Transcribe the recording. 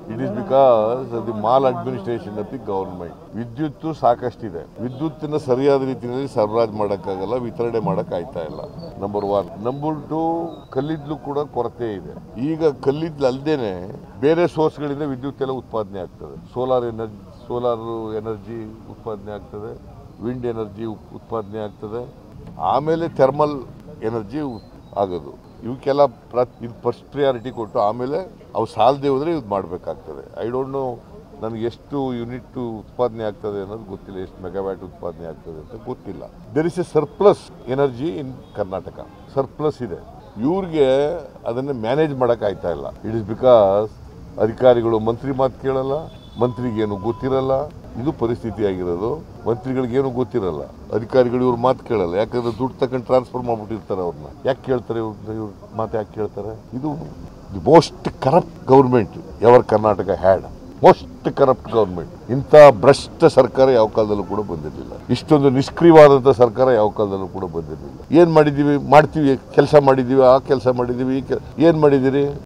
it is because the maladministration of the government ವಿದ್ಯುತ್ ಸಾಕಷ್ಟಿದೆ ವಿದ್ಯುತ್ತಿನ ಸರಿಯಾದ ರೀತಿಯಲ್ಲಿ ಸರಬರಾಜು ಮಾಡೋಕ್ಕಾಗಲ್ಲ ವಿತರಣೆ ಮಾಡಕ್ ಆಯ್ತಾ ಇಲ್ಲ ನಂಬರ್ ಒನ್ ನಂಬರ್ ಟು ಕಲ್ಲಿದ್ಲು ಕೂಡ ಕೊರತೆ ಇದೆ ಈಗ ಕಲ್ಲಿದ್ಲು ಅಲ್ದೇನೆ ಬೇರೆ ಸೋರ್ಸ್ಗಳಿಂದ ವಿದ್ಯುತ್ ಎಲ್ಲ ಉತ್ಪಾದನೆ ಆಗ್ತದೆ ಸೋಲಾರ್ ಎನರ್ಜಿ ಸೋಲಾರ್ ಎನರ್ಜಿ ಉತ್ಪಾದನೆ ಆಗ್ತದೆ ವಿಂಡ್ ಎನರ್ಜಿ ಉತ್ಪಾದನೆ ಆಗ್ತದೆ ಆಮೇಲೆ ಥರ್ಮಲ್ ಎನರ್ಜಿ ಆಗೋದು ಇವಕ್ಕೆಲ್ಲ ಪ್ರ ಇದು ಫಸ್ಟ್ ಪ್ರಿಯಾರಿಟಿ ಕೊಟ್ಟು ಆಮೇಲೆ ಅವು ಸಾಲದೆ ಹೋದರೆ ಇದು ಮಾಡಬೇಕಾಗ್ತದೆ ಐ ಡೋಂಟ್ ನೋ ನನಗೆ ಎಷ್ಟು ಯೂನಿಟ್ ಉತ್ಪಾದನೆ ಆಗ್ತದೆ ಅನ್ನೋದು ಗೊತ್ತಿಲ್ಲ ಎಷ್ಟು ಮೆಗಾವ್ಯಾಟ್ ಉತ್ಪಾದನೆ ಆಗ್ತದೆ ಅಂತ ಗೊತ್ತಿಲ್ಲ there is a surplus energy in Karnataka surplus ಇದೆ ಇವ್ರಿಗೆ ಅದನ್ನು ಮ್ಯಾನೇಜ್ ಮಾಡೋಕೆ ಆಯ್ತಾ ಇಲ್ಲ ಇಟ್ ಇಸ್ ಬಿಕಾಸ್ ಅಧಿಕಾರಿಗಳು ಮಂತ್ರಿ ಮಾತು ಕೇಳಲ್ಲ ಮಂತ್ರಿಗೇನು ಗೊತ್ತಿರಲ್ಲ ಇದು ಪರಿಸ್ಥಿತಿ ಆಗಿರೋದು ಮಂತ್ರಿಗಳಿಗೇನು ಗೊತ್ತಿರಲ್ಲ ಅಧಿಕಾರಿಗಳು ಇವ್ರ ಮಾತು ಕೇಳಲ್ಲ ಯಾಕಂದ್ರೆ ದುಡ್ಡು ತಗೊಂಡು ಟ್ರಾನ್ಸ್ಫರ್ ಮಾಡ್ಬಿಟ್ಟಿರ್ತಾರೆ ಅವ್ರನ್ನ ಯಾಕೆ ಕೇಳ್ತಾರೆ ಇವ್ರ ಇವ್ರ ಮಾತು ಯಾಕೆ ಕೇಳ್ತಾರೆ ಇದು the most corrupt government ever Karnataka had most corrupt government ಇಂಥ ಭ್ರಷ್ಟ ಸರ್ಕಾರ ಯಾವ ಕಾಲದಲ್ಲೂ ಕೂಡ ಬಂದಿರಲಿಲ್ಲ ಇಷ್ಟೊಂದು ನಿಷ್ಕ್ರಿಯವಾದಂಥ ಸರ್ಕಾರ ಯಾವ ಕಾಲದಲ್ಲೂ ಕೂಡ ಬಂದಿರಲಿಲ್ಲ ಏನು ಮಾಡಿದ್ದೀವಿ ಮಾಡ್ತೀವಿ ಕೆಲಸ ಮಾಡಿದ್ದೀವಿ ಆ ಕೆಲಸ ಮಾಡಿದ್ದೀವಿ ಈ ಕೆಲ್ ಏನು ಮಾಡಿದ್ದೀರಿ